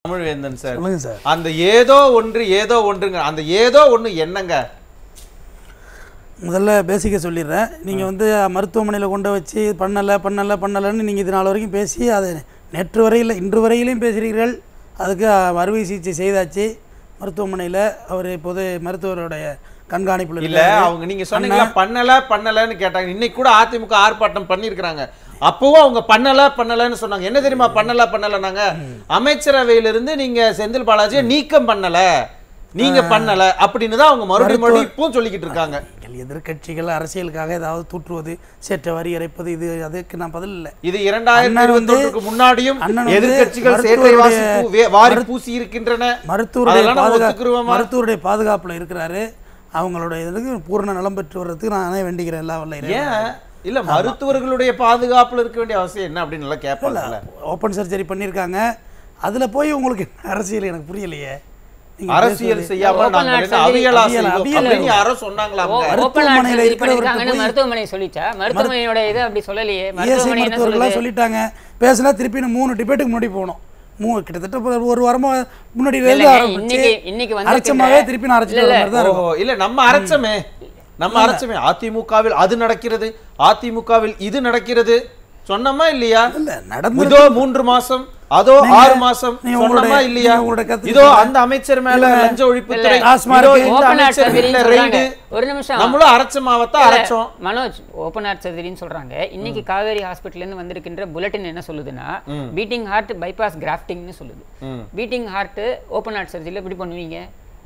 Tamilvendhan sir சொல்லுங்க sir அந்த ஏதோ ஒன்று ஏதோ ஒன்றுங்க அந்த ஏதோ ஒண்ணு என்னங்க முதல்ல பேசிக்க சொல்லிடுறேன் நீங்கள் வந்து மருத்துவமனையில் கொண்டு வச்சு பண்ணலை பண்ணலை பண்ணலைன்னு நீங்கள் இது நாள் வரைக்கும் பேசி அதை நேற்று வரையில் இன்று வரையிலையும் பேசுகிறீர்கள் அதுக்கு அறுவை சிகிச்சை செய்தாச்சு மருத்துவமனையில் அவர் இப்போது மருத்துவருடைய கண்காணிப்பில் இல்ல அவங்க நீங்க சொன்னீங்களா பண்ணல பண்ணலன்னு கேட்டாங்க இன்னைக்கு கூட அதிமுக ஆர்ப்பாட்டம் பண்ணிருக்காங்க அப்பவும் அவங்க பண்ணல பண்ணலன்னு சொன்னாங்க என்ன தெரியுமா பண்ணல பண்ணலனாங்க அமைச்சரவையிலிருந்து நீங்க செந்தில் பாலாஜியை நீக்கம் பண்ணல நீங்க பண்ணல அப்படின்னு தான் அவங்க மறுபடியும் மறுபடியும் இப்பவும் சொல்லிக்கிட்டு இருக்காங்க நீங்கள் எதிர்க்கட்சிகள் அரசியலுக்காக ஏதாவது தூற்றுவது சேற்ற வரி இறைப்பது இது அதுக்கு நான் பதில் இல்லை இது இரண்டாயிரத்தி அண்ணன் இருபத்தி வந்து- ஒன்றுக்கு முன்னாடியும் அண்ணன் வந்து எதிர்க்கட்சிகள் சேற்றை வாசி மருத்துவருடைய- பூ- வே- வாரி பூசி இருக்கின்றன மருத்துவருடைய அதெல்லாம் நம்ம பாதுகாப்பு ஒத்துக்குருவோமா? மருத்துவருடைய பாதுகாப்பில் இருக்கிறாரு அவங்களுடைய இதுக்கு பூர்ண நலம் பெற்று வர்றதுக்கு நானே வேண்டிக்கிறேன் எல்லா வல்ல ஏன் இல்ல மருத்துவர்களுடைய பாதுகாப்புல இருக்க வேண்டிய அவசியம் என்ன அப்படின்னு எல்லாம் கேட்பாங்கல்ல ஓப்பன் சர்ஜரி பண்ணியிருக்காங்க அதில் போய் உங்களுக்கு என்ன அரசியல் எனக்கு புரியலையே நீங்க அரசியல் பேசுறது- செய்யாம Open நாங்க heart என்ன அவியலா அவியல், செய்வோம் அவியல் அப்படின்னு யாரோ சொன்னாங்களா அவங்க? ஓப்பன் மருத்துவமனையில சர்ஜரி இருக்கிறவர்கிட்ட பண்ணிருக்காங்கன்னு போய் மருத்துவமனை சொல்லிச்சா மருத்துவமனையோட இது அப்படி சொல்லலையே இஎஸ்ஐ மருத்துவமனை என்ன மருத்துவர்கள்லாம் சொல்லுது சொல்லிட்டாங்க பேசினா திருப்பி நான் மூணு டிபேட்டுக்கு முன்னாடி போகணும் மூ கிட்டத்தட்ட ஒரு- ஒரு வாரமா முன்னாடி இருந்து இல்லைங்க, ஆரம்பிச்சு இன்னைக்கு- இன்னைக்கு வந்திருக்கிற- அரைச்சமாவே திருப்பி நான் அரைச்சிட்டு இல்ல, வர மாதிரி தான் இருக்கும் ஓஹோ இல்ல நம்ம அரைச்சமே நம்ம அரைச்சமே அதிமுகவில் அது நடக்கிறது அதிமுகவில் இது நடக்கிறது சொன்னோமா இல்லையா இல்ல நடந்து இதோ மூன்று மாசம் அதோ நீங்க- ஆறு மாசம் நீங்க சொன்னோமா உங்களுடைய- இல்லையா நீங்க உங்களுடைய கருத்து இதோ சொல்லுங்க. அந்த அமைச்சர் மேல இல்ல. லஞ்ச ஒழிப்புத்துறை இல்ல. டாஸ்மார்க் இதோ இந்த ஓப்பன் ஹார்ட் அமைச்சர் சர்ஜரின்னு மேல சொல்றாங்க. ரைடு ஒரு நிமிஷம் நம்மளும் அரைச்ச மாவத்தான் அரைச்சோம் மனோஜ் ஓப்பன் ஹார்ட் சர்ஜரின்னு சொல்றாங்க இன்னைக்கு காவேரி ஹாஸ்பிட்டல்ல இருந்து வந்திருக்கின்ற புல்லட்டின் என்ன சொல்லுதுன்னா பீட்டிங் ஹார்ட் பைபாஸ் கிராஃப்டிங்னு சொல்லுது பீட்டிங் ஹார்ட் ஓப்பன் ஹார்ட் சர்ஜரியில் எப்படி பண்ணுவீங்க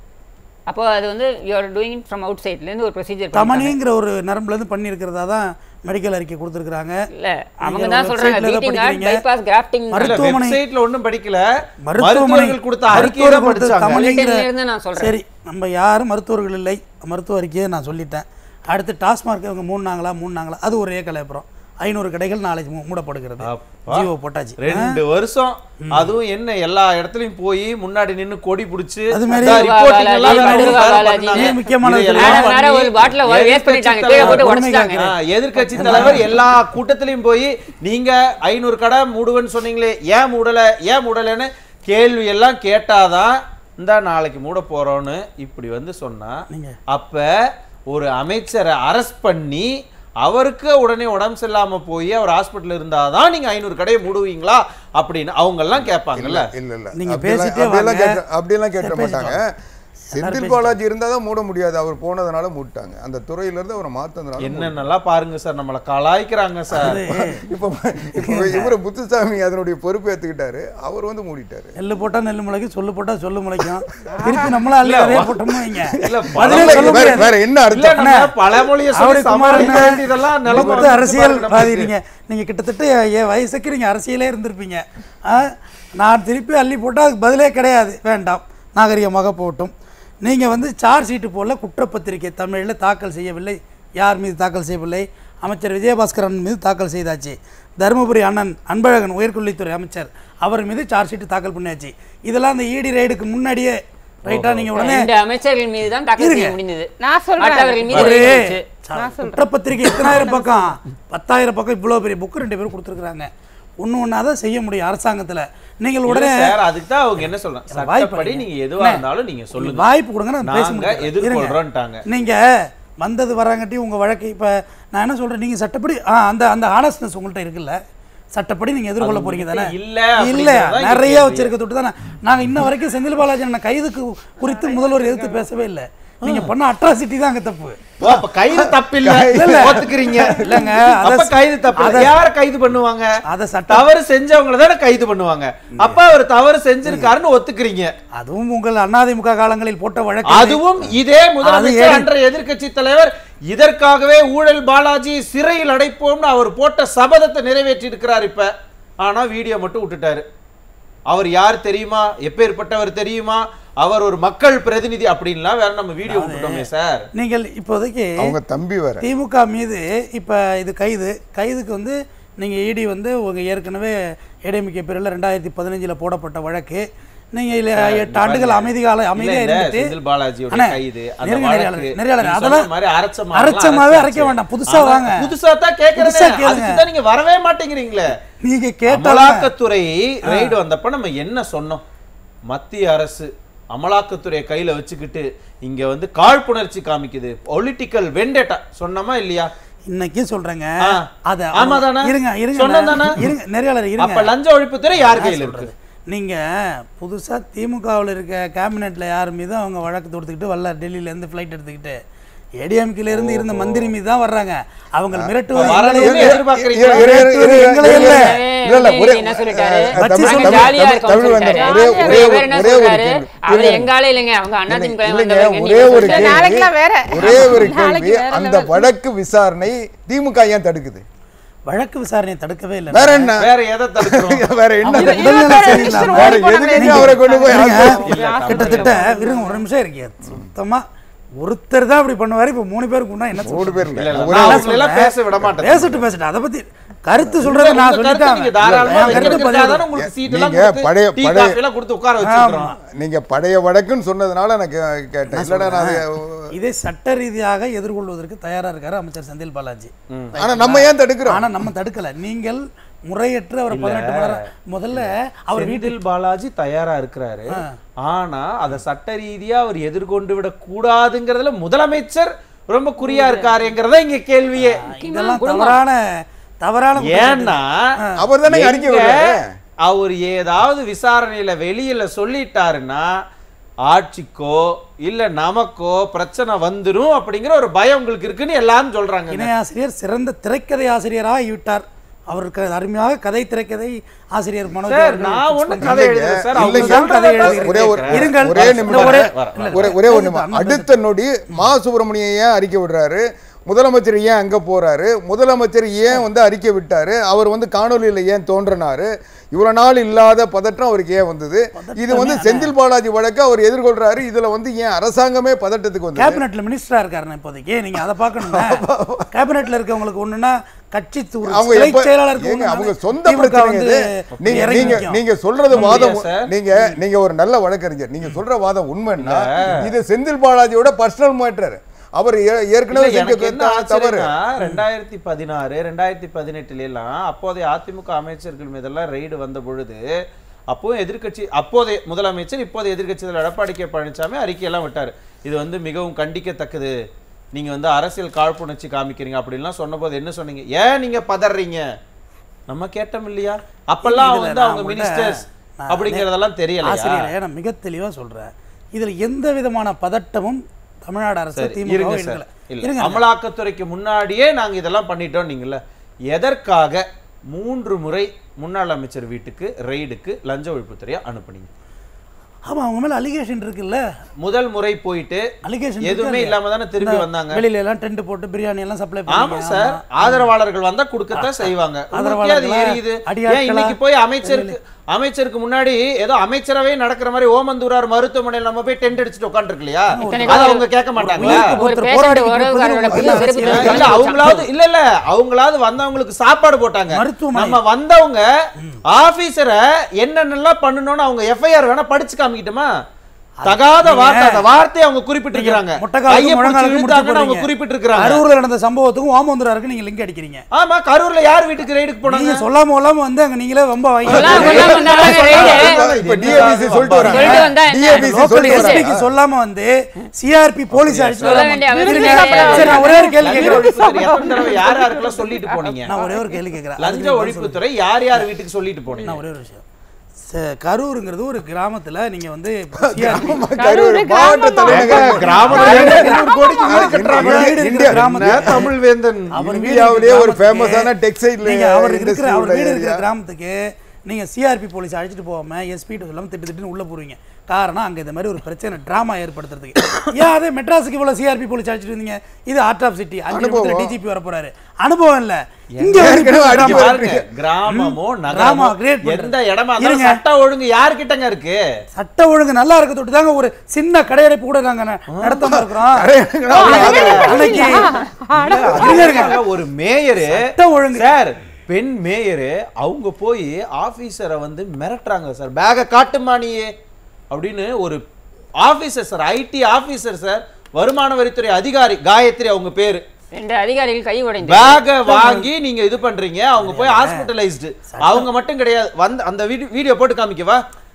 அப்போ அது வந்து you are doing from out சைட்லேருந்து ஒரு ப்ரொசீஜர் தமனிங்கிற ஒரு நரம்புல இருந்து பண்ணியிருக்கிறதா தான் மெடிக்கல் அறிக்கை கொடுத்துருக்காங்க இல்ல அவங்க நீங்க தான் ஒரு சொல்றாங்க website ல பீட்டிங் ஹார்ட் படிக்கிறீங்க. பைபாஸ் கிராஃப்டிங் இல்ல மருத்துவமனை- வெப்சைட்ல ஒண்ணும் படிக்கல மருத்துவமனை மருத்துவர்கள் கொடுத்த அறிக்கையை தான் மருத்துவர் கொடுத்த படிச்சாங்க தமனிங்கிற- Bulletin ல இருந்து நான் சொல்றேன். சரி நம்ம யாரும் மருத்துவர்கள் இல்லை மருத்துவ அறிக்கையை நான் சொல்லிட்டேன் அடுத்து டாஸ்மார்க் அவங்க மூணாங்களா மூணாங்களா அது ஒரே கலைப்புறம் ஐநூறு கடைகள் நாளைக்கு மூ- மூடப்படுகிறது அப்பா. ஜியோ போட்டாச்சு ரெண்டு வருஷம் அதுவும் என்ன எல்லா இடத்துலயும் போய் முன்னாடி நின்னு கொடி புடிச்சு அது மாதிரி அதான் reporting பாலாஜி, எல்லாம் பாலாஜி, வேற பாலாஜி. பண்ணாங்க. இது முக்கியமானது இதெல்லாம் தெரியுமா? வேற வேற ஒரு பண்ணி பாட்டில waste எதிர்க்கட்சி பண்ணிட்டாங்க. கீழே தலைவர் போட்டு பொறுமை உடைச்சிட்டாங்க. காக்கிறேன். ஆ, எதிர்க்கட்சி தலைவர் எல்லா கூட்டத்திலையும் போய் நீங்க ஐநூறு கடை மூடுவேன்னு சொன்னீங்களே ஏன் மூடல ஏன் மூடலைன்னு கேள்வி எல்லாம் கேட்டாதான் இந்த நாளைக்கு மூட போறோம்னு இப்படி வந்து சொன்னா நீங்க- அப்ப ஒரு அமைச்சரை அரெஸ்ட் பண்ணி அவருக்கு உடனே உடம்பு சரியில்லாம போய் அவர் ஹாஸ்பிட்டல் இருந்தாதான் நீங்க ஐநூறு கடையை மூடுவீங்களா அப்படின்னு அவங்க எல்லாம் கேட்பாங்கல்ல இல்ல இல்ல நீங்க அப்படியெல்லாம் பேசிட்டே அப்படியெல்லாம் வாங்க. கேட்க அப்படியெல்லாம் கேட்க சரி, மாட்டாங்க செந்தில் பாலாஜி இருந்தா தான் மூட முடியாது அவர் போனதுனால மூட்டாங்க அந்த துறையில இருந்து அவரை மாத்ததுனால என்னென்னலாம் பாருங்க சார் நம்மளை கலாய்க்கிறாங்க சார் இப்போ இப்போ இவரு புத்துசாமி அதனுடைய பொறுப்பு ஏத்துக்கிட்டாரு அவர் வந்து மூடிட்டாரு நெல்லு போட்டா நெல்லு முளைக்கும் சொல்லு போட்டா சொல்லு முளைக்கும் திருப்பி நம்மளும் அள்ளி அதே போட்டோம்னு வைங்க இல்ல, பதிலே இல்ல, சொல்ல வேற முடியாது. வேற என்ன இல்ல அர்த்தம் நம்ம பழமொழியை சொல்லி அவரு குமார் சமாளிக்க அண்ணா, வேண்டியதெல்லாம் நீங்க நிலைமை வந்து வந்து அரசியல் பாருங்க பாதி நமக்கு. நீங்க நீங்க கிட்டத்தட்ட என் வயசுக்கு நீங்க அரசியலே இருந்திருப்பீங்க ஆ? நான் திருப்பி அள்ளி போட்டால் அதுக்கு பதிலே கிடையாது வேண்டாம் நாகரிகமாக போகட்டும் நீங்க வந்து சார்ஜ் ஷீட்டு போல குற்றப்பத்திரிகை தமிழில் தாக்கல் செய்யவில்லை யார் மீது தாக்கல் செய்யவில்லை அமைச்சர் விஜயபாஸ்கரன் மீது தாக்கல் செய்தாச்சு தருமபுரி அண்ணன் அன்பழகன் உயர்கல்வித்துறை அமைச்சர் அவர் மீது சார்ஜ் ஷீட்டு தாக்கல் பண்ணியாச்சு இதெல்லாம் அந்த இடி ரைடுக்கு முன்னாடியே ரைட்டா நீங்க உடனே ரெண்டு அமைச்சர்கள் மீது தான் தாக்கல் செய்ய இருங்க. முடிந்தது நான் சொல்றேன். மற்றவர்கள் மீது ஒரு ரைடு இருந்துச்சு. நான் சொல்றேன். குற்றப்பத்திரிகை எத்தனாயிரம் பக்கம் பத்தாயிரம் பக்கம் இவ்வளோ பெரிய புக்கு ரெண்டு பேரும் கொடுத்துருக்குறாங்க ஒன்று ஒன்றா தான் செய்ய முடியும் அரசாங்கத்தில் நீங்கள் உடனே இல்ல சார் அதுக்கு தான் அவங்க என்ன சொல்றாங்க வாய்ப்பு சட்டப்படி அளிங்க. நீங்க எதுவா இருந்தாலும் நீங்க சொல்லுங்க வாய்ப்பு கொடுங்க நான் பேச நாங்க முடியும் எதிர்கொள்றோம்ட்டாங்க நீங்க வந்தது வராங்கட்டி உங்க வழக்கு இப்ப நான் என்ன சொல்றேன் நீங்க சட்டப்படி ஆ அந்த அந்த ஆனஸ்ட்னஸ் உங்கள்ட்ட இருக்குல்ல சட்டப்படி நீங்க எதிர்கொள்ள அது போறீங்க உங்ககிட்ட தானே இல்ல இல்ல அப்படிங்கறதுதான் இங்க நிறைய கேள்வி. வச்சிருக்க தொட்டு தானே நாங்க இன்ன வரைக்கும் செந்தில் பாலாஜி அண்ணன் கைதுக்கு குறித்து முதல்வர் எதிர்த்து பேசவே இல்லை நீங்க பண்ண அட்ராசிட்டி தான் அங்க தப்பு ஓ, அப்ப கைது தப்பு இல்ல இல்ல. ஒத்துக்கிறீங்க இல்லங்க, அப்ப அத- கைது தப்பு இல்ல. அத- யார கைது பண்ணுவாங்க அத சட்டம் தவறு செஞ்சவங்கள தானே கைது பண்ணுவாங்க அப்ப அவர் தவறு செஞ்சிருக்காருன்னு ஒத்துக்கிறீங்க அதுவும் உங்கள் அதிமுக காலங்களில் போட்ட வழக்கு அதுவும் இதே அது முதலமைச்சர் ஏறி- அன்றைய எதிர்க்கட்சி தலைவர் இதற்காகவே ஊழல் பாலாஜி சிறையில் அடைப்போம்னு அவர் போட்ட சபதத்தை நிறைவேற்றி இருக்கிறார் இப்ப ஆனா வீடியோ மட்டும் விட்டுட்டாரு அவர் யார் தெரியுமா எப்பேற்பட்டவர் தெரியுமா அவர் ஒரு மக்கள் பிரதிநிதி அப்படின்லாம் வேற நம்ம வீடியோ விட்டுட்டோமே சார் நீங்கள் இப்போதைக்கு அவங்க தம்பி வேற திமுக மீது இப்போ இது கைது கைதுக்கு வந்து நீங்கள் இடி வந்து உங்கள் ஏற்கனவே ஏடிஎம்கே பேரில் ரெண்டாயிரத்தி பதினஞ்சில் போடப்பட்ட வழக்கு நீங்கள் இல்லை எட்டு ஆண்டுகள் அமைதி கால அமைதியாக இல்ல, இந்த இருந்துட்டு செந்தில் பாலாஜியோட அண்ணே, கைது, அந்த நெருங்க வழக்கு, நெறியாளர், நெறியாளர், நீங்க அதெல்லாம் சொன்ன மாதிரி அரைச்ச மாவெல்லாம் அரைச்சமாவே அரைச்சாச்சு. அரைக்க வேண்டாம் புதுசா ஆனா, வாங்க புதுசா தான் கேக்குறேன் புதுசா கேளுங்க. அதுக்கு தான் நீங்க வரவே மாட்டேங்கிறீங்களே நீங்க கேட்டாலும் அமலாக்கத்துறை ரைடு வந்தப்ப நம்ம என்ன சொன்னோம் மத்திய அரசு அமலாக்கத்துறையை கையில வச்சுக்கிட்டு இங்க வந்து காழ்ப்புணர்ச்சி காமிக்குது பொலிட்டிக்கல் வெண்டேட்டா சொன்னமா இல்லையா இன்னைக்கு சொல்றேங்க ஆ. அத ஆமாதானே? இருங்க இருங்க சொன்னதானே? இருங்க நெறியாளர் அப்ப இருங்க லஞ்ச ஒழிப்புத்துறை யார் கையில இருக்கு நீங்க புதுசா திமுகவில் இருக்க கேபினெட்ல யார் மீதும் அவங்க வழக்கு தொடுத்துக்கிட்டு வரல டெல்லியில இருந்து ஃப்ளைட் எடுத்துக்கிட்டு ஏடிஎம்கில இருந்து இருந்த மந்திரி மீது தான் வர்றாங்க அவங்க மிரட்டுவது வரணும்னு எங்களை இல்ல. எதிர்பார்க்கறீங்களா? இரு, இரு, இரு, இரு, எங்களை இரு, இல்ல. இரு. இல்ல, இல்ல, ஒரே- என்ன சொல்லிட்டாரு அஹ், வச்சு தமிழ், நாங்க சொல்லுங்க. தமிழ், ஜாலியா தமிழ், இருக்கோம் தமிழ் சொல்லிட்டாரு. வேந்தர், ஒரே ஒரே இவர் ஒரு- என்ன ஒரே ஒரு சொல்றாரு? கேள்வி. அவர் இல்லைங்க, எங்கால இல்லைங்க அவங்க அதிமுக இல்லைங்க, வந்தவங்க ஒரே ஒரு நீங்க கேள்வி. நாளைக்கெல்லாம் வேற. ஒரே ஒரு நாளைக்கு கேள்வி வேற அந்த level. வழக்கு விசாரணை திமுக ஏன் தடுக்குது வழக்கு விசாரணையை தடுக்கவே இல்லை வேற என்ன வேற எதை தடுக்கிறோம் வேற என்ன அவங்க இருபத்தாறு உடல்நல நிமிஷம் சரியில்லாம வேற ஓடி போன எதுக்கு வேண்டியது. அவரை கொண்டு போய் இருங்க. ஆஸ்பத்திரி- கிட்டத்தட்ட இருங்க ஒரு நிமிஷம் இருக்கீங்க சுத்தமா ஒருத்தர் தான் அப்படி பண்ணுவாரு இப்ப மூணு பேருக்கு முன்னா என்ன மூணு சொல்றது? பேர் இல்ல, இல்ல இல்ல, ஒரே நான் ஒரு- அவங்களை எல்லாம் பேச விட மாட்டேன் பேசட்டு பேசட்டு அதை பத்தி கருத்து சொல்றதை நான் உங்க கருத்தை சொல்லிட்டேன் நீங்க தாராளமா என் கருத்து வைக்கிறதுக்காக பதிவு தானே உங்களுக்கு சீட் எல்லாம் நீங்க கொடுத்து, பழைய- டீ, பழைய- காஃபி எல்லாம் கொடுத்து உட்கார வச்சிருக்கிறோம் நீங்க பழைய வழக்குன்னு சொன்னதுனால நான் கே- கேட்டேன் இல்லடா நான் அது- இதை சட்ட ரீதியாக எதிர்கொள்வதற்கு தயாரா இருக்காரு அமைச்சர் செந்தில் பாலாஜி ஆனா நம்ம ஏன் தடுக்கிறோம் ஆனா நம்ம தடுக்கல நீங்கள் முறையற்ற அவர் பதினெட்டு மணி நேரம் முதல்ல அவர் வீட்டில் செந்தில் பாலாஜி தயாரா இருக்கிறாரு ஆனா அத சட்ட ரீதியா அவர் எதிர்கொண்டு விட கூடாதுங்கிறதுல முதலமைச்சர் ரொம்ப குறியா இருக்காருங்கிறத இங்க கேள்வியே இதெல்லாம் தவறான தவறான ஏன்னா அவர் தானே அறிக்கை எங்க விடுறாரு. அவர் ஏதாவது விசாரணையில வெளியில சொல்லிட்டாருன்னா ஆட்சிக்கோ இல்ல நமக்கோ பிரச்சனை வந்துரும் அப்படிங்கிற ஒரு பயம் உங்களுக்கு இருக்குன்னு எல்லாரும் சொல்றாங்க இணை ஆசிரியர் சிறந்த திரைக்கதை ஆசிரியராக ஆகிவிட்டார் அவருக்கு அருமையாக கதை திரைக்கதை ஆசிரியர் மனோஜ் சார் அவர்கள் நான் fix ஒண்ணு பண்ணி- கதை எழுதுறேன் சார் அவங்க இல்லைங்க. சொல்றதை கதை தான் எழுதுறேன். ஒரே ஒரு கேட்கிறேன். இருங்கள். ஒரே இல்ல, நிமிடம் ஒரே- வரேன், இல்ல, ஒரே ஒரே ஒரு பேசுறது நிமிடம் அண்ணன் அடுத்த நொடி மா சுப்பிரமணியம் ஏன் அறிக்கை விடுறாரு முதலமைச்சர் ஏன் அங்க போறாரு முதலமைச்சர் ஏன் வந்து அறிக்கை விட்டாரு அவர் வந்து காணொலியில ஏன் தோன்றினாரு இவ்வளவு நாள் இல்லாத பதற்றம் அவருக்கு ஏன் வந்தது இது வந்து செந்தில் பாலாஜி வழக்கு அவர் எதிர்கொள்றாரு இதுல வந்து ஏன் அரசாங்கமே பதட்டத்துக்கு வந்து கேபினெட்ல மினிஸ்டரா இருக்காருண்ணே இப்போதைக்கு நீங்க அதை பார்க்கணும் கேபினெட்ல இருக்கவங்களுக்கு ஒண்ணுன்னா கட்சி தூர் அவங்க கிளை எப்ப- செயலாளருக்கு ஏங்க, ஒண்ணுன்னா அவங்க சொந்த திமுக பிரச்சனை வந்து இது. நீங்க இறங்கி நீங்க நிக்கும். நீங்க சொல்றது அப்படியா வாதம் சார்? நீங்க நீங்க ஒரு நல்ல வழக்கறிஞர் நீங்க சொல்ற வாதம் உண்மைன்னா இது செந்தில் பாலாஜியோட பர்சனல் மேட்டர் அவர் ஏ- இல்ல, ஏற்கனவே எனக்கு செஞ்ச என்ன தவறு ஆச்சரியம்னா, ரெண்டாயிரத்தி பதினாறு ரெண்டாயிரத்தி பதினெட்டுல எல்லாம் அப்போதைய அதிமுக அமைச்சர்கள் மீதெல்லாம் ரெய்டு வந்த பொழுது அப்பவும் எதிர்க்கட்சி அப்போதைய முதலமைச்சர் இப்போதைய எதிர்க்கட்சி தலைவர் எடப்பாடி கே பழனிசாமி அறிக்கையெல்லாம் விட்டாரு இது வந்து மிகவும் கண்டிக்கத்தக்கது நீங்க வந்து அரசியல் காழ்ப்புணர்ச்சி காமிக்கிறீங்க அப்படின்லாம் சொன்னபோது என்ன சொன்னீங்க ஏன் நீங்க பதறீங்க நம்ம கேட்டோம் இல்லையா அப்பெல்லாம் இதுல வந்து நான் அவங்க உங்கள்ட்ட- மினிஸ்டர்ஸ் நான் அப்படிங்கறதெல்லாம் தெரியலையா ஆசிரியரே நான் மிக தெளிவா சொல்றேன் இதுல எந்த விதமான பதட்டமும் தமிழ்நாடு அரசு சரி திமுக இருங்க எடுக்கல சார் இல்ல இருங்க அமலாக்கத்துறைக்கு முன்னாடியே நாங்க இதெல்லாம் பண்ணிட்டோம் நீங்கல்ல எதற்காக மூன்று முறை முன்னாள் அமைச்சர் வீட்டுக்கு ரெய்டுக்கு லஞ்ச ஒழிப்புத்துறையை அனுப்புனீங்க ஆமா அவங்க மேல அலிகேஷன் இருக்குல்ல முதல் முறை போயிட்டு அலிகேஷன் எதுவுமே இல்லாம தானே திரும்பி வந்தாங்க வெளியில எல்லாம் டென்ட் போட்டு பிரியாணி எல்லாம் சப்ளை ஆமா பண்ணி சார் ஆதரவாளர்கள் வந்தா கொடுக்கத்தான் செய்வாங்க உங்களுக்கே அது ஆதரவாளர்களா, எரியுது அடியாட்களா? ஏன் இன்னைக்கு போய் அமைச்சருக்கு அமைச்சருக்கு முன்னாடி ஏதோ அமைச்சரவே நடக்கிற மாதிரி ஓமந்தூரார் மருத்துவமனையில் நம்ம போய் டென்ட் அடிச்சுட்டு உட்காந்துருக்கு இல்லையா இத்தனைக்கும் அதை அவங்க கேட்க மாட்டாங்களா உயிருக்கு ஒரு ஒருத்தர் patient போராடிக்கிட்டு உறவுக்காரரோட இருப்பது பிள்ளை உங்களுக்கு செருப்பு அரசியல். இல்ல அவங்களாவது இல்ல இல்ல அவங்களாவது வந்தவங்களுக்கு சாப்பாடு போட்டாங்க மருத்துவமனை. நம்ம வந்தவங்க ஆபீசரை என்னென்னலாம் பண்ணணும்னு அவங்க எஃப்ஐஆர் வேணா படிச்சு காமிக்கிட்டுமா தகாத வார்த்தை அந்த வார்த்தையை அவங்க குறிப்பிட்டிருக்காங்க முட்டைக்காலுக்கு கையை பிடிச்சு முழங்காலுக்கு முடிச்சு இழுத்தாங்கன்னு அவங்க போடுறீங்க. குறிப்பிட்டிருக்காங்க கரூர்ல நடந்த சம்பவத்துக்கும் ஓமந்துராருக்கு நீங்க லிங்க் அடிக்கிறீங்க ஆமா கரூர்ல யார் வீட்டுக்கு ரைடுக்கு போனாங்க நீங்க சொல்லாம கொள்ளாம வந்து அங்க நீங்களே ரொம்ப வாங்கி சொல்லாம கொள்ளாம வந்தாங்க raid. இப்ப டிஎபிசி சொல்லிட்டு வராங்க சொல்லிட்டு வந்தா என்ன? டிஎபிசி லோக்கல் சொல்லிட்டு வராங்க எஸ்பிக்கு சொல்லாம வந்து சிஆர்பி போலீஸ் அடிச்சு சொல்ல வேண்டிய அவசியம் இருங்க. கிடையாது. சரி நான் ஒரே ஒரு கேள்வி லஞ்ச கேட்கிறேன் ஒழிப்புத்துறை எத்தனை தடவை யார் யாருக்கெல்லாம் சொல்லிட்டு போனீங்க நான் ஒரே ஒரு கேள்வி கேட்கிறேன் லஞ்ச அதுக்கு நீங்க பதில் ஒழிப்புத்துறை யார் யார் வீட்டுக்கு சொல்லிட்டு போனீங்க நான் ஒரே ஒரு விஷயம் ச- கரூருங்கிறது ஒரு கிராமத்துல நீங்க வந்து CRP கரூர் மாவட்ட தலைநகர் கிராமத்துல ஒரு கோடிக்கு வீடு கட்டுறாங்க. இந்தியா- வீடு இருக்கிற இந்தியா- கிராமத்துல. தமிழ் வேந்தன் அவர் வீடு இந்தியாவிலேயே இருக்கிற ஒரு கிராமத்துக்கு ஃபேமஸான டெக்ஸ்டைல் நீங்க அவர் இருக்கிற அவர் வீடு இருக்கிற கிராமத்துக்கு நீங்க சிஆர்பி போலீஸ் அழைச்சிட்டு போகாம எஸ்பி சொல்லாம திட்டு திட்டுன்னு உள்ள போறீங்க காரணம் அங்க இந்த மாதிரி ஒரு பிரச்சனை டிராமா ஏற்படுத்துறதுக்கு ஏன் அதே மெட்ராஸுக்கு இவ்வளவு சிஆர்பி போலீஸ் அழைச்சிட்டு வந்தீங்க இது ஆர்ட் ஆஃப் சிட்டி அஞ்சு நிமிஷத்துல டிஜிபி வர போறாரு அனுபவம் இல்ல இங்க வந்து ஏற்கனவே drama. அடிக்க பாருங்க, கிராமமோ drama நகரமோ create பண்றது. எந்த இடமா இருந்தாலும் இருங்க. சட்ட ஒழுங்கு யார்கிட்டங்க இருக்கு சட்ட ஒழுங்கு நல்லா இருக்க தொட்டு தாங்க ஒரு சின்ன கடையடைப்பு கூட நாங்க ந- நடத்தாம இருக்கிறோம் அன்னைக்கு இருங்க, இருங்க. ஒரு மேயரு சட்ட ஒழுங்கு சார் பெண் மேயரு அவங்க போய் ஆபீசரை வந்து மிரட்டுறாங்க சார் பேக காட்டுமா நீயே அப்படின்னு ஒரு officer sir IT officer sir வருமான வரித்துறை அதிகாரி காயத்ரி அவங்க பேரு ரெண்டு அதிகாரிகள் கை உடைந்து பேக வாங்கி நீங்க இது பண்றீங்க அவங்க போய் ஹாஸ்பிட்டலைஸ்டு அவங்க மட்டும் கிடையாது வந்து அந்த வீடியோ வீடியோ போட்டு காமிக்கவா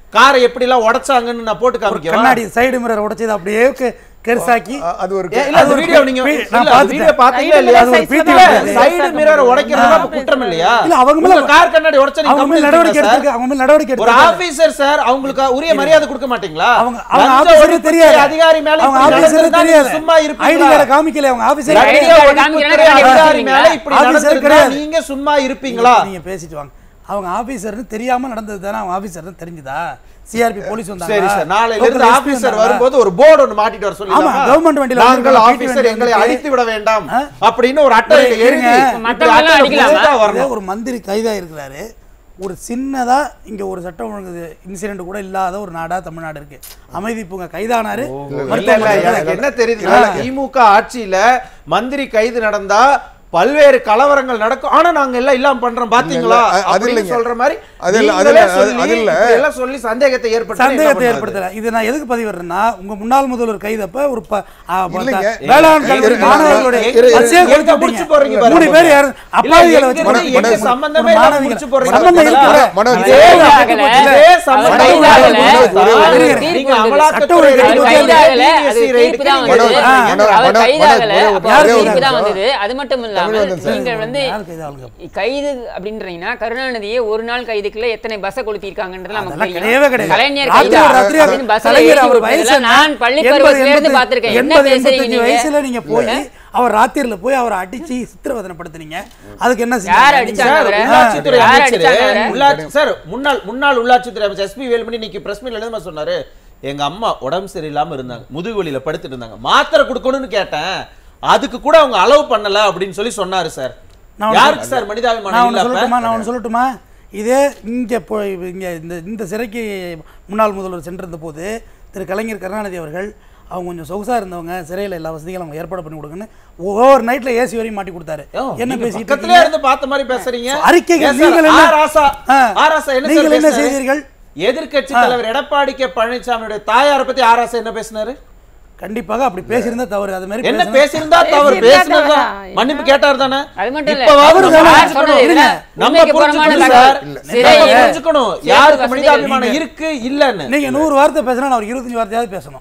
காரை எப்படி எல்லாம் உடைச்சாங்கன்னு நான் போட்டு ஒரு காமிக்கவா கண்ணாடி சைடு மிரர் உடைச்சது அப்படியே கெ- கெர்சாக்கி அ- அது ஒரு ஏ, இல்ல அது அது ஒரு வீடியோ நீங்க பி- இல்ல, நான் அது பார்த்துட்டேன். வீடியோ பாத்தீங்களா இல்லையா அது ஒரு PT இல்ல, சைடு மிரர் உடைக்கிறது அப்ப குற்றம் இல்லையா இல்ல, அவங்க மேல- உங்க கார் கண்ணாடி உடைச்சா நீங்க அவங்க மேல கம்ப்ளைண்ட் நடவடிக்கை எடுத்தீங்களா எடுத்திருக்கு அவங்க மேல நடவடிக்கை சார்? ஒரு எடுத்திருக்காங்க. ஆபீசர் சார் அவங்களுக்கு உரிய மரியாதை கொடுக்க மாட்டீங்களா அவங்க அவங்க லஞ்ச ஆபீசருக்கு ஒழிப்புத்துறை தெரியாது அதிகாரி மேல அவங்க இப்படி ஆபீசருக்கு நடந்திருந்தா நீங்க தெரியாது சும்மா ஐடி இருப்பீங்களா கார்டை காமிக்கல அவங்க ஆபீசர் ஐடி லஞ்ச கார்டு ஒழிப்புத்துறை காமிக்கிறேன்னா அதிகாரி நீங்க மேல இப்படி ஆபீசர் நடந்திருந்தா கிடையாது. நீங்க சும்மா இருப்பீங்களா நீங்க பேசிட்டு வாங்க அவங்க ஆபீசர்னு தெரியாம நடந்தது தானே அவங்க ஆபீசர்னு தெரிஞ்சுதா சிஆர்பி போலீஸ் வந்தாங்க சரி சார் நாளையில local இருந்து SP ஆபீசர் வந்தாங்களா? வரும்போது ஒரு போர்டு ஒன்னு மாட்டிட்டு வர சொல்லி ஆமா, government வண்டியில நாங்கள் வந்திருக்காங்க, ஆபீசர் PT எங்களை வண்டியில அழித்து விட வேண்டாம் ஆ? அப்படின்னு ஒரு அட்டை இருங்க. எழுதி இப்படி மத்தவங்க எல்லாம் அட்டையில அடிக்கலாமா? போட்டா இதே வரணும் ஒரு மந்திரி கைதா இருக்கிறாரு ஒரு சின்னதா இங்க ஒரு சட்டம் ஒழுங்கு இன்சிடென்ட் கூட இல்லாத ஒரு நாடா தமிழ்நாடு இருக்கு அமைதி பூங்க கைதானாரு இல்ல, இல்ல, மருத்துவமனையில எனக்கு என்ன தெரியுது திமுக ஆட்சியில மந்திரி கைது நடந்தா பல்வேறு கலவரங்கள் நடக்கும் ஆனா நாங்க எல்லாம் இல்லாம பண்றோம் பாத்தீங்களா இல்ல, அது அப்படின்னு இல்லைங்க. சொல்ற மாதிரி அது இல்ல, அது நீங்களே இல்ல, அது- சொல்லி, அது இல்ல. இப்படி எல்லாம் சொல்லி சந்தேகத்தை ஏற்படுத்தி சந்தேகத்தை ஏற்படுத்தல இது நான் எதுக்கு பதிவிடுறேன்னா உங்க முன்னாள் முதல்வர் கைதப்ப ஒரு ப- ஆ, ப- இல்லைங்க. வேளாண் எங்க- கல்லூரி எங்க- மாணவர்களுடைய எங்க- எங்க- பச்சையை எங்க கொளுத்தி முடிச்சு விட்டீங்க. போறீங்க பாருங்க. மூணு பேர் யாரு அப்பாவிகளை இல்ல, வச்சு எங்க கொண்டு- எங்க ஒரு சம்பந்தமே இல்லாம மாணவிகளை- முடிச்சு போறீங்க சம்பந்தம் பாத்தீங்களா? இருக்கு. மனோஜ், இதே கைதாகல. இதே சம்பந்தம் அவர் இல்லாம கைதாகல. ஒரே ஒரு அவர் நிமிஷம். நீங்க தீர்ப்பு அமலாக்கத்துறை வந்தது. அவர் கைதாகல, கைதாகல, அது DSC தீர்ப்பு ரைடுக்கு தான் நீங்க வந்தது. மனோஜ், மனோஜ், அவர் மனோஜ், கைதாகல, மனோஜ், அப்ப யாரு அவர் கைதாகல? தீர்ப்பு தான் வந்தது. அது மட்டும் இல்லாம தமிழ்வந்தன் சார். நீங்கள் வந்து யார் கைதாகுங்க? கைது அப்படின்றீங்கன்னா கருணாநிதியை ஒரு நாள் கைதுக்குள்ள எத்தனை பஸ் கொளுத்தி இருக்காங்கன்றது நமக்கு அதெல்லாம் தெரியும். கிடையவே கிடையாது. கலைஞர் ராத்திரி கைதா ராத்திரி அப்படின்னு பஸ்ல கலைஞர் ஏத்தி அவர் விட்டதுல வயசு நான் பள்ளி எண்பது, பருவத்துல இருந்து எண்பது, பார்த்திருக்கேன். என்ன எண்பது, பேசுறீங்க எண்பத்தஞ்சு நீங்க? வயசுல நீங்க போய் அவர் ராத்திரில போய் அவரை அடிச்சு சித்திரவதனைப்படுத்துனீங்க அதுக்கு என்ன யார் செஞ்சீங்க? அடிச்சாங்க சார், அவரை? உள்ளாட்சித்துறை யார் அமைச்சர் அடிச்சாங்க அவரை? உள்ளாட்சி சார் முன்னாள் முன்னாள் உள்ளாட்சித்துறை அமைச்சர் எஸ்பி வேலுமணி இன்னைக்கு பிரஸ் மீட்ல எழுதுமா சொன்னாரு எங்க அம்மா உடம்பு சரியில்லாம இருந்தாங்க முதுகு வலியில படுத்துட்டு இருந்தாங்க மாத்திரை கொடுக்கணும்னு கேட்டேன் அதுக்கு கூட அவங்க அலோவ் பண்ணல அப்படின்னு சொல்லி சொன்னாரு சார் நான் ஒண்ணு யாருக்கு சார் நான் மனிதாபிமானம் ஒன்று இல்ல அப்ப? சொல்லட்டுமா நான் ஒன்று சொல்லட்டுமா இதே இங்கே போய் இங்கே இந்த இந்த சிறைக்கு முன்னாள் முதல்வர் சென்றிருந்த போது திரு கலைஞர் கருணாநிதி அவர்கள் அவங்க கொஞ்சம் சொகுசாக இருந்தவங்க சிறையில் எல்லா வசதிகளும் அவங்க ஏற்பாடு பண்ணி கொடுங்கன்னு ஓவர் நைட்டில் ஏசி வரையும் மாட்டி கொடுத்தாரு யோ, என்ன நீங்க பேசிட்டு பக்கத்திலே இருக்கீங்க? இருந்து பார்த்த மாதிரி பேசுறீங்க அறிக்கைகள் ஏன் சார், நீங்கள் என்ன- ஆ, ராசா ஆ. ஆ, ராசா என்ன நீங்கள் சார் என்ன பேசுனாரு? செய்தீர்கள்? எதிர்க்கட்சி தலைவர் எடப்பாடி கே பழனிசாமியுடைய தாயாரை பத்தி ஆராசா என்ன பேசினாரு கண்டிப்பாக அப்படி பேசியிருந்தா தவறு அது மாதிரி என்ன பேசினா- பேசியிருந்தா தவறு பேசியிருந்தா பேசினதா தவறா? மன்னிப்பு கேட்டார் தானே அது மட்டும் இல்ல. இப்பவாவது அவரு நம்ம தானே யார் சொன்னது இருங்க. இதுல? நம்ம உண்மைக்கு புறம்பான புரிஞ்சுக்கணும் தகவல். சார். சிறை நம்ம இரு- புரிஞ்சுக்கணும் சேர்த்து யாருக்கு வசதிகள் மனிதாபிமானம் நீங்க- இருக்கு இல்லன்னு நீங்க நூறு வார்த்தை பேசுனா நான் ஒரு இருபத்தஞ்சு வார்த்தையாவது பேசணும்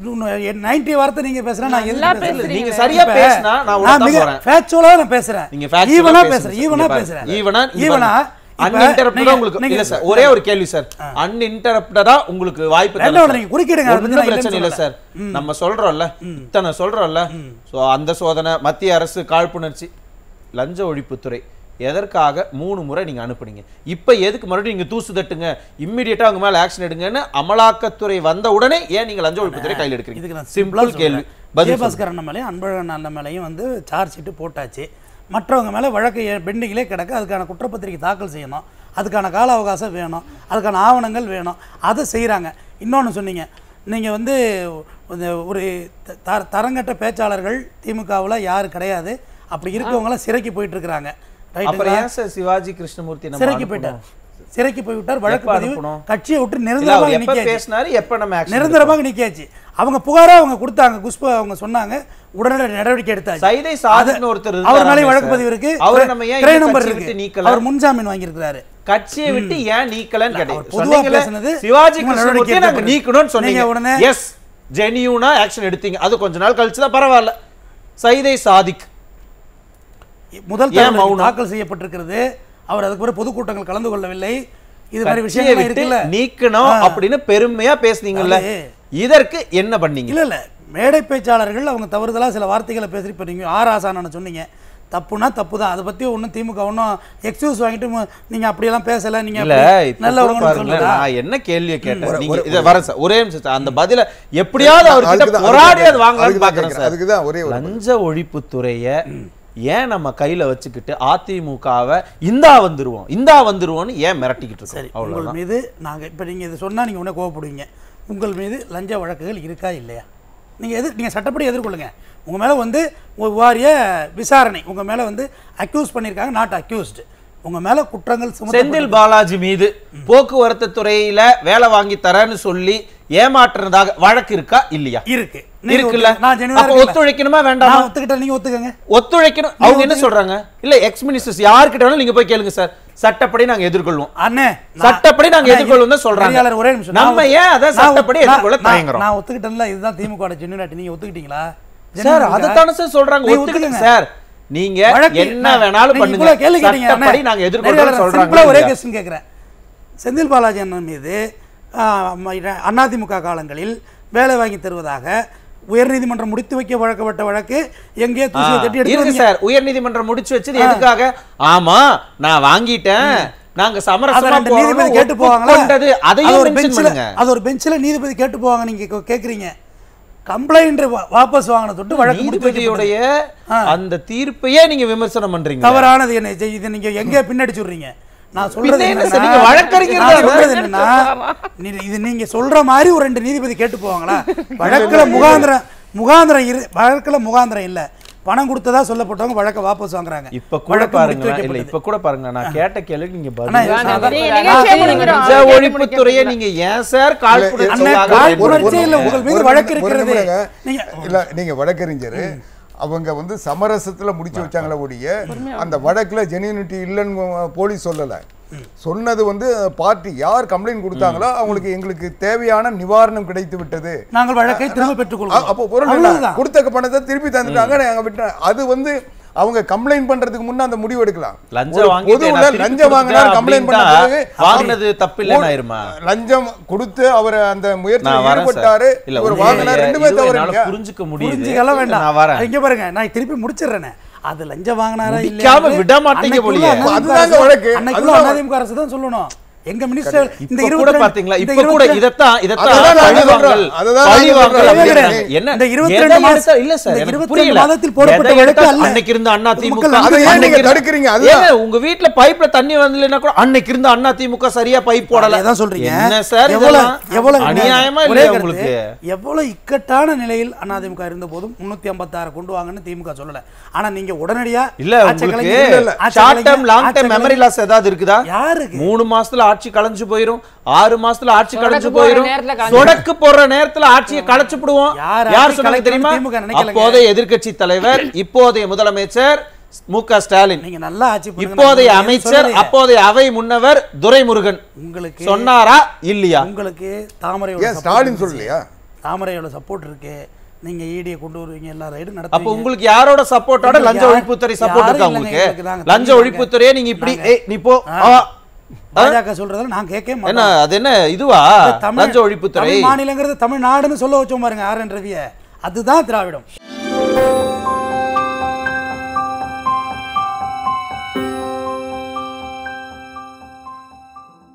நைன்டி வார்த்தை நீங்க பேசுனா நான் நல்லா எதுக்கு பேசுறேன்? பேசுறீங்க. நீங்க சரியா இப்ப பேசினா நான் நான் உடனே மிக போறேன் factual-ஆ நான் பேசுறேன் நீங்க factual-ஆ ஈவனா பேசுங்க பேசுறேன் சார். ஈவனா இங்க பேசுறேன் பாருங்க. ஈவனா இங்க ஈவனா பாருங்க. இப்ப uninterrupted-ஆ நீங்க- உங்களுக்கு நீங்க- இல்ல சார் ஒரே ஒரு கேள்வி சார் அன்இன்டரப்டடா உங்களுக்கு வாய்ப்பு வேண்டாம், தரேன் வேண்டாம், நீங்க குறுக்கிடுங்க. அதை பத்தி ஒண்ணும் நான் பிரச்சனை இல்ல இல்லைன்னு சார் நம்ம சொல்றோம்ல இத்தனை சொல்றோம்ல சோ அந்த சோதனை மத்திய அரசு காழ்ப்புணர்ச்சி லஞ்ச ஒழிப்புத்துறை எதற்காக மூணு முறை நீங்க அனுப்புனீங்க இப்ப எதுக்கு மறுபடியும் நீங்க தூசு தட்டுங்க இம்மிடியட்டா அவங்க மேல ஆக்ஷன் எடுங்கன்னு அமலாக்கத்துறை வந்த உடனே ஏன் நீங்க லஞ்ச ஒழிப்புத்துறை கையில் இதுக்கு எடுக்கிறீங்க நான் சிம்பிளா சிம்பிள் கேள்வி பதில் சொல்லுங்க. விஜயபாஸ்கர் அண்ணன் மேலேயும் அன்பழகன் அண்ணன் மேலேயும் வந்து சார்ஜ் ஷீட்டு போட்டாச்சு மற்றவங்க மேலே வழக்கு பெண்டிங்கிலே கிடக்கு அதுக்கான குற்றப்பத்திரிக்கை தாக்கல் செய்யணும் அதுக்கான கால அவகாசம் வேணும் அதுக்கான ஆவணங்கள் வேணும் அதை செய்கிறாங்க இன்னொன்று சொன்னீங்க நீங்கள் வந்து இந்த ஒரு த- தர- தரங்கட்ட பேச்சாளர்கள் திமுகவில் யாரும் கிடையாது அப்படி இருக்கவங்களாம் சிறைக்கு போயிட்டு இருக்கிறாங்க அப்புறம் ரைட்டுங்களா ஏன் சார் சிவாஜி கிருஷ்ணமூர்த்தி நம்ம சிறைக்கு அனுப்பணும்? போயிட்டார் சிறைக்கு போய் விட்டார் வழக்கு எப்ப பதிவு அனுப்பணும்? கட்சியை விட்டு இல்ல, அவர் நிரந்தரமாக எப்ப நிற்காச்சு பேசினாரு எப்ப நம்ம action நிரந்தரமாக நிக்காச்சு அவங்க புகாரா அவங்க கொடுத்தாங்க குஷ்பு அவங்க சொன்னாங்க உடனடி நடவடிக்கை எடுத்தாச்சு சைதை சாதிக்னு ஒருத்தர் அவர் மேலே இருந்தாராமே வழக்கு சார். பதிவு இருக்கு அவரை நம்ம ஏன் கிரை இன்னும் நம்பர் கட்சியை இருக்கு விட்டு நீக்கல? அவர் முன்ஜாமீன் வாங்கியிருக்கிறாரு கட்சியை விட்டு ஏன் நீக்கலன்னு அவர் கேட்டீங்க பொதுவா சொன்னீங்கல்ல, பேசுனது, சிவாஜி இவங்க கிருஷ்ணமூர்த்தியை நடவடிக்கை நாங்க எடுக்கப்படுது. நீக்கணும்னு சொன்னீங்க நீங்க உடனே- எஸ் ஜெனியூனா ஆக்ஷன் எடுத்தீங்க அது கொஞ்ச நாள் கழிச்சு தான் பரவாயில்ல சைதை சாதிக் முதல் ஏன் தகவல் மௌனம்? தாக்கல் செய்யப்பட்டிருக்கிறது அவர் அதுக்கு பிறகு பொதுக்கூட்டங்கள் கலந்து கொள்ளவில்லை இது மாதிரி கட்சியை விஷயங்கள் விட்டு இருக்குல்ல நீக்கணும் ஆ. அப்படின்னு பெருமையா பேசுனீங்கல்ல அது- இதற்கு என்ன பண்ணீங்க இல்ல இல்ல மேடை பேச்சாளர்கள் அவங்க தவறுதலா சில வார்த்தைகளை பேசி இப்போ நீங்கள் ஆர் ஆசான சொன்னீங்க தப்புனா தப்பு தான் அதை பத்தி ஒன்றும் திமுக ஒன்றும் எக்ஸ்கியூஸ் வாங்கிட்டு மு- நீங்க அப்படியெல்லாம் பேசல நீங்க இல்ல அப்படி இப்ப நல்லவங்கன்னு பாருங்களேன், சொல்லுதா நான் என்ன கேள்வியை கேட்டேன் ஒரு- நீங்க ஒரு- இத வரேன் சார் ஒரே நிமிஷம் சார். அந்த பதில எப்படியாவது அவர்கிட்ட அதுக்குதான், போராடி அது அதுக்குதான் வாங்கலாம்னு அதுக்குதான் பாக்குறேன் சார் அதுக்குதான் ஒரே ஒரு லஞ்ச ஒழிப்புத்துறைய ஏன் நம்ம கையில வச்சுக்கிட்டு அதிமுகவை இந்தா வந்துருவோம் இந்தா வந்துருவோம்னு ஏன் மிரட்டிக்கிட்டு சரி இருக்கோம் உங்கள் அவ்வளவுதான் மீது நாங்க இப்போ நீங்க இது சொன்னா நீங்க உடனே கோவப்படுவீங்க உங்கள் மீது லஞ்ச வழக்குகள் இருக்கா இல்லையா நீங்க எது நீங்க சட்டப்படி எதிர்கொள்ளுங்க உங்க மேல வந்து ஒரு வாரிய விசாரணை உங்க மேல வந்து அக்யூஸ் பண்ணியிருக்காங்க நாட் அக்யூஸ்டு உங்க மேல குற்றங்கள் செந்தில் சுமத்தப்பட்டிருக்கு. பாலாஜி மீது போக்குவரத்து துறையில வேலை வாங்கி தரேன்னு சொல்லி ஏமாற்றுறதாக வழக்கு இருக்கா இல்லையா இருக்கு நீங்க இருக்குல்ல ஒத்துக்க- நான் genuine ஆ அப்ப இருக்கேன்ல. ஒத்துழைக்கணுமா வேண்டாமா நான் ஒத்துக்கிட்டேன் நீங்க ஒத்துக்கங்க ஒத்துழைக்கணும் அவங்க என்ன சொல்றாங்க இல்ல எக்ஸ் மினிஸ்டர்ஸ் யார்கிட்ட வேணாலும் நீங்க போய் கேளுங்க சார் சட்டப்படி நாங்க எதிர்கொள்வோம் அண்ணே நான்- சட்டப்படி நாங்க அண்ணே, எதிர்கொள்வோம் தான் சொல்றாங்க. நெறியாளர் ஒரே நிமிஷம் நம்ம நான் ஏன் அதை நான் சட்டப்படி நான் எதிர்கொள்ள நான் தயங்குறோம்? நான் ஒத்துக்கிட்டேன்ல இதுதான் திமுக ஜென்யூனாட்டி நீங்க ஒத்துக்கிட்டீங்களா சார் genuine அதைத்தானே சார் சொல்றாங்க நீங்க ஒத்துக்கிடுங்க ஒத்துக்குங்க. சார் நீங்க வழக்கு- என்ன நான்- வேணாலும் நீங்க பண்ணுங்க இவ்வளவு கேள்வி கேட்டீங்க சட்டப்படி அண்ணே. நாங்க நெறியாளர் எதிர்கொள்றோம் சிம்பிளா சொல்றாங்க ஒரே இல்லையா? கொஸ்டின் கேட்கிறேன் செந்தில் பாலாஜி அண்ணன் மீது அதிமுக காலங்களில் வேலை வாங்கி தருவதாக உயர்நீதிமன்றம் முடித்து வைக்க வழக்கப்பட்ட வழக்கு எங்கே தூசியை தட்டி எடுத்து இருக்கு வந்தீங்க. சார் உயர்நீதிமன்றம் முடிச்சு வச்சது எதுக்காக ஆமா நான் வாங்கிட்டேன் நாங்க அதை சமரசமா ரெண்டு நீதிபதி போறோம்னு கேட்டு போவாங்களா ஒப்புக்கொண்டது அது அதையும் ஒரு mention பெஞ்சில் பண்ணுங்க அது ஒரு பெஞ்சில் நீதிபதி கேட்டு போவாங்க நீங்க கே- கேக்குறீங்க கம்ப்ளைண்ட் வாபஸ் வாங்கின தொட்டு வழக்கு முடித்து வைக்கப்பட்டது. நீதிபதியுடைய அந்த தீர்ப்பையே நீங்க விமர்சனம் பண்றீங்க தவறானது என்ன இது- இது நீங்க எங்க பின்னாடி சொல்றீங்க நான் சொல்றது பின்ன என்ன என்னன்னா- சார், நீங்க வழக்கறிஞர் நான் தானே? சொல்றது என்னன்னா நீ- இது நீங்க சொல்ற மாதிரி ஒரு ரெண்டு நீதிபதி கேட்டு போவாங்களா வழக்குல முகாந்திரம் முகாந்திரம் இரு வழக்குல முகாந்திரம் இல்ல பணம் கொடுத்ததா சொல்லப்பட்டவங்க வழக்க வாபஸ் வாங்குறாங்க இப்ப கூட வழக்கு பாருங்க முடித்து இல்ல வைக்கப்பட்டது. இப்ப கூட பாருங்க நான் கேட்ட கேள்வி நீங்க அண்ணா, பதில் இது வேணாம், சாதாரண- நீங்க நான் நிகழ்ச்சியை சொல்லுங்க. முடிக்கிறோம். லஞ்ச ஆ, ஒழிப்புத்துறையை நீங்க ஏன் சார் அண்ணே, காழ்ப்புணர்ச்சியாக காழ்ப்புணர்ச்சியே இல்ல, உங்கள் மீது ஒரு வழக்கு நிமிடம், ஒரு இருக்கிறது. நிமிடங்க. நீங்க- இல்ல நீங்க வழக்கறிஞர் அவங்க வந்து சமரசத்துல முடிச்சு வச்சாங்களே ஒழிய அந்த வழக்குல ஜெனியூனிட்டி இல்லைன்னு போலீஸ் சொல்லல சொன்னது வந்து பார்ட்டி யார் கம்ப்ளைண்ட் கொடுத்தாங்களோ அவங்களுக்கு எங்களுக்கு தேவையான நிவாரணம் கிடைத்து விட்டது நாங்கள் வழக்கை திரும்ப பெற்றுக் அ- கொள்வோம் அப்போ பொருள் என்ன? அவ்வளவுதான். கொடுத்த பணத்தை திருப்பி தந்துட்டாங்க நாங்க விட்டோம் அது வந்து அவங்க கம்ப்ளைண்ட் பண்றதுக்கு முன்ன அந்த முடிவு எடுக்கலாம் லஞ்சம் ஒரு வாங்கிட்டு பொதுவுல நான் திருப்பி லஞ்சம் வாங்கினா கொடுத்துட்டேன் கம்ப்ளைண்ட் பண்ண அப்படின்ட்டா பிறகு வாங்கினது தப்பு இல்லைன்னு ஆயிருமா? லஞ்சம் கொடுத்து அவர் அந்த நான் முயற்சியில் வரேன் ஈடுபட்டாரு சார் இல்ல இவர் உங்களுடைய வாங்கினார் ரெண்டுமே இதுவை தவறு என்னால இல்லையா? புரிஞ்சுக்க முடியுது புரிஞ்சுக்கலாம் வேண்டாம் நான் வரேன் இங்க பாருங்க நான் திருப்பி முடிச்சிடுறேனே அது லஞ்சம் வாங்கினாரா முடிக்காம விட மாட்டீங்க போலயே. அதுதாங்க வழக்கு. அன்னைக்குள்ள அதுதான் அதிமுக அரசு தான் சொல்லணும் எங்க மினிஸ்டர் இந்த இப்ப கூட 22 பாத்தீங்களா இந்த இப்ப கூட 22 இதத்தான் இதத்தான் அதுதான் நாங்க பழிவாங்கல், சொல்றோம். அதுதான் நாங்க பழிவாங்கல் சொல்றோம். அப்படிங்கிறாங்க. இந்த என்ன இந்த 22 எதை மாச- எடுத்தா- இல்ல சார் இந்த எனக்கு 22 புரியல மாதத்தில் போடப்பட்ட எதை வழக்கு எடுத்தா அல்ல. அன்னைக்கு இருந்த அண்ணா திமுக பொதுமக்கள் அதை ஏன் அன்னைக்கு நீங்க இருந்த- தடுக்கிறீங்க? அதுதான். ஏங்க, உங்க வீட்ல பைப்ல தண்ணி வரலன்னா கூட அன்னைக்கு இருந்த அண்ணா திமுக சரியா பைப் போடல அதான் சொல்றீங்க என்ன சார் எவ்வளவு இதெல்லாம் எவ்வளவு அநியாயமா ஒரே இல்லையா கருத்து, உங்களுக்கு எவ்வளவு இக்கட்டான நிலையில் அதிமுக இருந்த போதும் முன்னூத்தி ஐம்பத்தாறு கொண்டு வாங்கன்னு திமுக சொல்லல ஆனா நீங்க உடனடியா இல்ல ஆட்சி உங்களுக்கு கலைஞர் இல்ல, இல்ல. ஆட்சி ஷார்ட் கலைஞர், டேர்ம் லாங் ஆட்சி டேர்ம் மெமரி கலைஞர். லாஸ் ஏதாவது இருக்குதா யாருக்கு மூணு மாசத்துல ஆட்சி கலைஞ்சு போயிரும் ஆறு மாசத்துல ஆட்சி கலைஞ்சு சொடக்கு போடுற போயிரும் நேரத்துல கலைஞ்சு சொடக்கு போடுற நேரத்துல ஆட்சியை கலைச்சு விடுவோம் யார் யார் ஆட்சி சொன்னாங்க தெரியுமா கலைக்கணும்னு திமுக நினைக்கலங்க. அப்போதைய எதிர்க்கட்சி தலைவர் இப்போதைய முதலமைச்சர் மு க ஸ்டாலின் நீங்க நல்லா ஆட்சி பண்ணுங்க. இப்போதைய நான் அமைச்சர் சொல்லலையே. அப்போதைய அவை முன்னவர் துரைமுருகன் உங்களுக்கு சொன்னாரா இல்லையா உங்களுக்கு தாமரையோட ஏன் support ஸ்டாலின் இருந்துச்சு. சொல்லலையா தாமரையோட சப்போர்ட் இருக்கு நீங்க ஈடியை கொண்டு வருவீங்க எல்லா ரைடும் அப்ப நடத்துவீங்க உங்களுக்கு யாரோட சப்போர்ட்டோட இல்ல, லஞ்ச யார்- ஒழிப்புத்துறை சப்போர்ட் இருக்கா யாரும் உங்களுக்கு இல்லைங்க, எங்களுக்கு நாங்க லஞ்ச தனியாங்க. ஒழிப்புத்துறையே நீங்க இப்படி நாங்க- ஏய் நீ போ ஆ. ஆ. பாஜக சொல்றதால நான் கேட்க என்ன மாட்டேன் அது என்ன இதுவா தமிழ் லஞ்ச ஒழிப்புத்துறை தமிழ் மாநிலங்கிறது தமிழ்நாடுன்னு சொல்ல வச்சோம் பாருங்க ஆர் என் ரவிய அதுதான் திராவிடம்